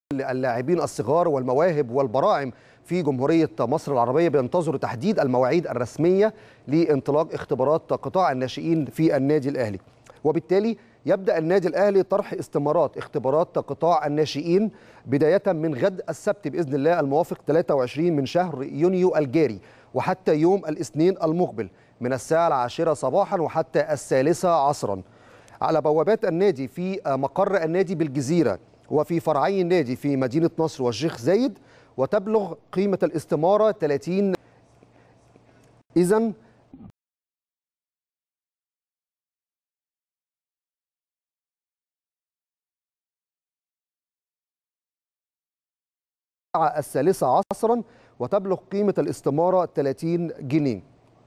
اللاعبين الصغار والمواهب والبراعم في جمهورية مصر العربية بينتظروا تحديد المواعيد الرسمية لانطلاق اختبارات قطاع الناشئين في النادي الأهلي وبالتالي يبدأ النادي الأهلي طرح استمارات اختبارات قطاع الناشئين بداية من غد السبت بإذن الله الموافق 23 من شهر يونيو الجاري وحتى يوم الاثنين المقبل من الساعة العاشرة صباحا وحتى الثالثة عصرا على بوابات النادي في مقر النادي بالجزيرة وفي فرعي النادي في مدينة نصر والشيخ زايد وتبلغ قيمة الاستمارة 30 إذا الثالثة عصرا وتبلغ قيمة الاستمارة 30 جنيه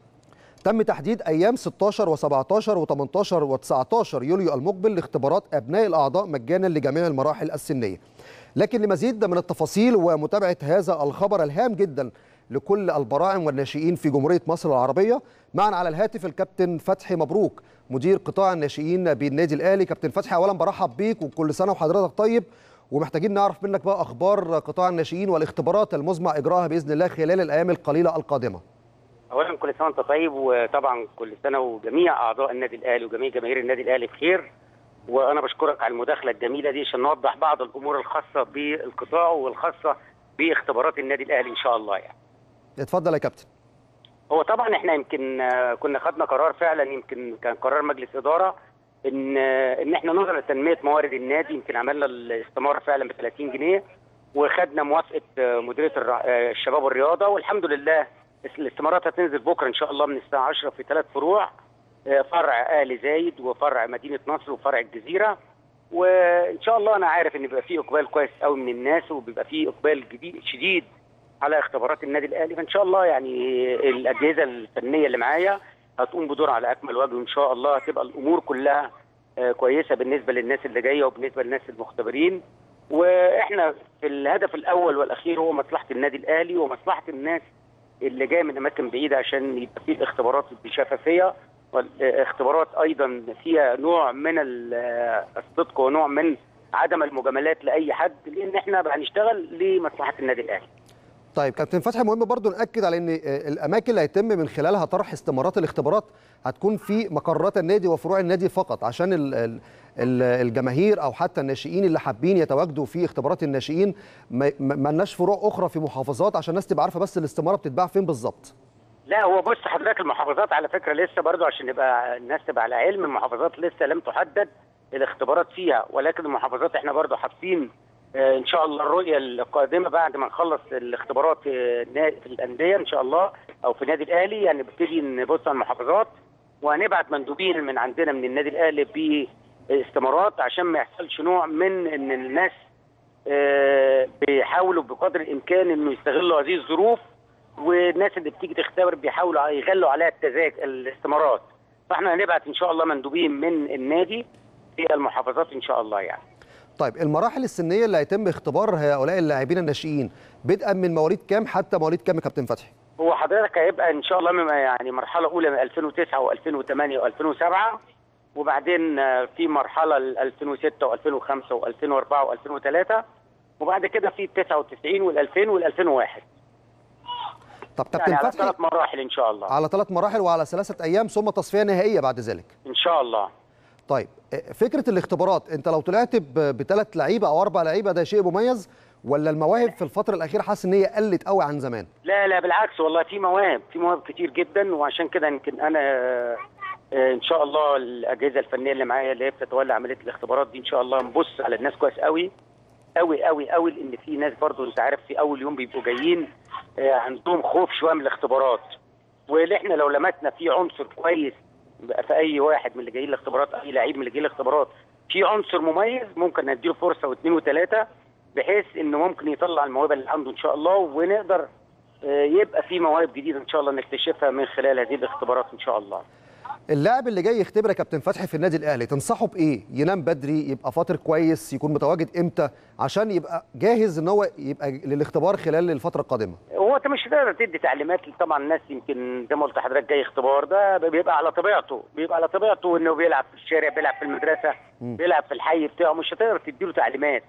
تم تحديد أيام 16 و17 و18 و19 يوليو المقبل لاختبارات أبناء الأعضاء مجانا لجميع المراحل السنية لكن لمزيد من التفاصيل ومتابعة هذا الخبر الهام جدا لكل البراعم والناشئين في جمهورية مصر العربية معنا على الهاتف الكابتن فتحي مبروك مدير قطاع الناشئين بالنادي الأهلي كابتن فتحي أولا برحب بيك وكل سنة وحضرتك طيب ومحتاجين نعرف منك بقى أخبار قطاع الناشئين والاختبارات المزمع إجراءها بإذن الله خلال الأيام القليلة القادمة اولا كل سنه وانت طيب وطبعا كل سنه وجميع اعضاء النادي الاهلي وجميع جماهير النادي الاهلي بخير وانا بشكرك على المداخله الجميله دي عشان نوضح بعض الامور الخاصه بالقطاع والخاصه باختبارات النادي الاهلي ان شاء الله يعني. اتفضل يا كابتن. هو طبعا احنا يمكن كنا خدنا قرار فعلا يمكن كان قرار مجلس اداره ان ان احنا نظرا لتنميه موارد النادي يمكن عملنا الاستماره فعلا ب 30 جنيه وخدنا موافقه مديريه الشباب والرياضه والحمد لله الاستمارات هتنزل بكره ان شاء الله من الساعه 10 في ثلاث فروع فرع ال زايد وفرع مدينه نصر وفرع الجزيره وان شاء الله انا عارف ان بيبقى فيه اقبال كويس قوي من الناس وبيبقى فيه اقبال جديد شديد على اختبارات النادي الاهلي فان شاء الله يعني الاجهزه الفنيه اللي معايا هتقوم بدور على اكمل وجه وان شاء الله هتبقى الامور كلها كويسه بالنسبه للناس اللي جايه وبالنسبه للناس المختبرين واحنا في الهدف الاول والاخير هو مصلحه النادي الاهلي ومصلحه الناس اللي جايه من اماكن بعيده عشان يبقى في الاختبارات بشفافيه والاختبارات ايضا فيها نوع من الصدق ونوع من عدم المجاملات لاي حد لان احنا هنشتغل لمصلحه النادي الاهلي. طيب كابتن فتحي مهم برضو ناكد على ان الاماكن اللي هيتم من خلالها طرح استمارات الاختبارات هتكون في مقرات النادي وفروع النادي فقط عشان الجماهير او حتى الناشئين اللي حابين يتواجدوا في اختبارات الناشئين ما لناش فروع اخرى في محافظات عشان الناس تبقى عارفه بس الاستماره بتتباع فين بالظبط. لا هو بص حضرتك المحافظات على فكره لسه برضو عشان يبقى الناس تبقى على علم المحافظات لسه لم تحدد الاختبارات فيها ولكن المحافظات احنا برضو حاطين ان شاء الله الرؤيه القادمه بعد ما نخلص الاختبارات في الانديه ان شاء الله او في النادي الاهلي يعني نبتدي نبص على المحافظات وهنبعت مندوبين من عندنا من النادي الاهلي باستمارات عشان ما يحصلش نوع من ان الناس بيحاولوا بقدر الامكان انه يستغلوا هذه الظروف والناس اللي بتيجي تختبر بيحاولوا يغلوا عليها التذاكر الاستمارات فاحنا هنبعت ان شاء الله مندوبين من النادي في المحافظات ان شاء الله يعني طيب المراحل السنيه اللي هيتم اختبار هؤلاء اللاعبين الناشئين بدءا من مواليد كام حتى مواليد كام يا كابتن فتحي؟ هو حضرتك هيبقى ان شاء الله يعني مرحله اولى من 2009 و2008 و2007 وبعدين في مرحله 2006 و2005 و2004 و2003 وبعد كده في 99 وال2000 وال2001 طب كابتن يعني فتحي على ثلاث مراحل ان شاء الله على ثلاث مراحل وعلى ثلاثه ايام ثم تصفيه نهائيه بعد ذلك ان شاء الله طيب فكره الاختبارات انت لو طلعت بثلاث لعيبه او اربع لعيبه ده شيء مميز ولا المواهب في الفتره الاخيره حاسس ان هي قلت قوي عن زمان لا لا بالعكس والله في مواهب في مواهب كتير جدا وعشان كده يمكن انا ان شاء الله الاجهزه الفنيه اللي معايا اللي هي بتتولى عمليه الاختبارات دي ان شاء الله نبص على الناس كويس قوي قوي قوي قوي لان في ناس برضو انت عارف في اول يوم بيبقوا جايين عندهم خوف شويه من الاختبارات واللي احنا لو لمسنا في عنصر كويس في اي واحد من اللي جايين الاختبارات اي لعيب من اللي جايين الاختبارات في عنصر مميز ممكن نديله فرصه واثنين وثلاثه بحيث انه ممكن يطلع الموهبه اللي عنده ان شاء الله ونقدر يبقى في مواهب جديده ان شاء الله نكتشفها من خلال هذه الاختبارات ان شاء الله. اللاعب اللي جاي يختبر يا كابتن فتحي في النادي الاهلي تنصحه بايه؟ ينام بدري، يبقى فاطر كويس، يكون متواجد امتى عشان يبقى جاهز ان هو يبقى للاختبار خلال الفتره القادمه؟ هو انت مش هتقدر تدي تعليمات طبعا الناس يمكن زي ما قلت لحضرتك جاي اختبار ده بيبقى على طبيعته، بيبقى على طبيعته انه بيلعب في الشارع، بيلعب في المدرسه، م. بيلعب في الحي بتاعه، مش هتقدر تديله تعليمات.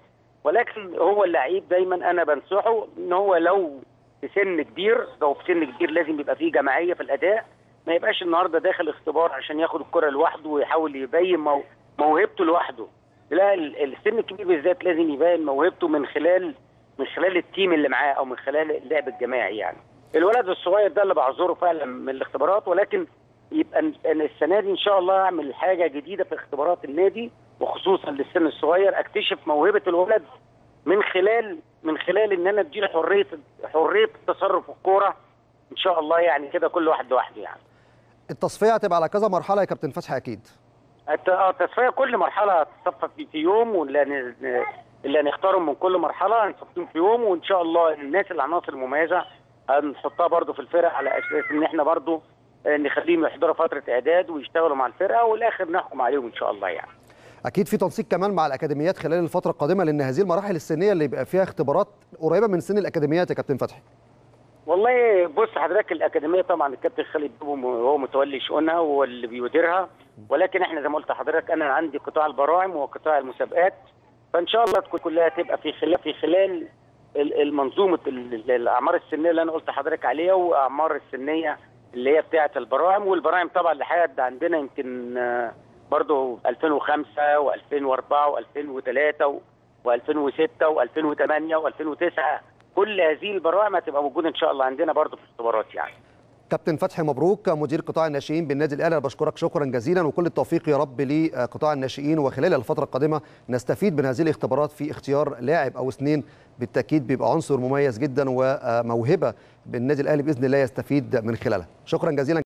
ولكن هو اللعيب دايما انا بنصحه ان هو لو في سن كبير لو في سن كبير لازم يبقى فيه جماعيه في الاداء ما يبقاش النهارده داخل اختبار عشان ياخد الكره لوحده ويحاول يبين مو... موهبته لوحده لا السن الكبير بالذات لازم يبين موهبته من خلال من خلال التيم اللي معاه او من خلال اللعب الجماعي يعني الولد الصغير ده اللي بعذره فعلا من الاختبارات ولكن يبقى السنه دي ان شاء الله اعمل حاجه جديده في اختبارات النادي وخصوصا للسن الصغير اكتشف موهبه الولد من خلال من خلال ان انا اديله حريه حريه التصرف في الكوره ان شاء الله يعني كده كل واحد لوحده يعني التصفيه هتبقى على كذا مرحله يا كابتن فتحي اكيد التصفيه كل مرحله هتتصفى في يوم واللي اللي هنختارهم من كل مرحله هنحطهم في يوم وان شاء الله الناس العناصر المميزه هنحطها برضو في الفرق على اساس ان احنا برضو نخليهم يحضروا فتره اعداد ويشتغلوا مع الفرقه والاخر نحكم عليهم ان شاء الله يعني. اكيد في تنسيق كمان مع الاكاديميات خلال الفتره القادمه لان هذه المراحل السنيه اللي بيبقى فيها اختبارات قريبه من سن الاكاديميات يا كابتن فتحي. والله بص حضرتك الاكاديميه طبعا الكابتن خالد هو متولي شؤونها هو اللي بيديرها ولكن احنا زي ما قلت لحضرتك انا عندي قطاع البراعم وقطاع المسابقات فان شاء الله تكون كلها تبقى في خلال في خلال المنظومه الاعمار السنيه اللي انا قلت لحضرتك عليها واعمار السنيه اللي هي بتاعه البراعم والبراعم طبعا لحد عندنا يمكن برضه 2005 و2004 و2003 و2006 و2008 و2009 كل هذه البراعم هتبقى موجوده ان شاء الله عندنا برضه في الاختبارات يعني. كابتن فتحي مبروك مدير قطاع الناشئين بالنادي الاهلي بشكرك شكرا جزيلا وكل التوفيق يا رب لقطاع الناشئين وخلال الفتره القادمه نستفيد من هذه الاختبارات في اختيار لاعب او اثنين بالتاكيد بيبقى عنصر مميز جدا وموهبه بالنادي الاهلي باذن الله يستفيد من خلالها شكرا جزيلا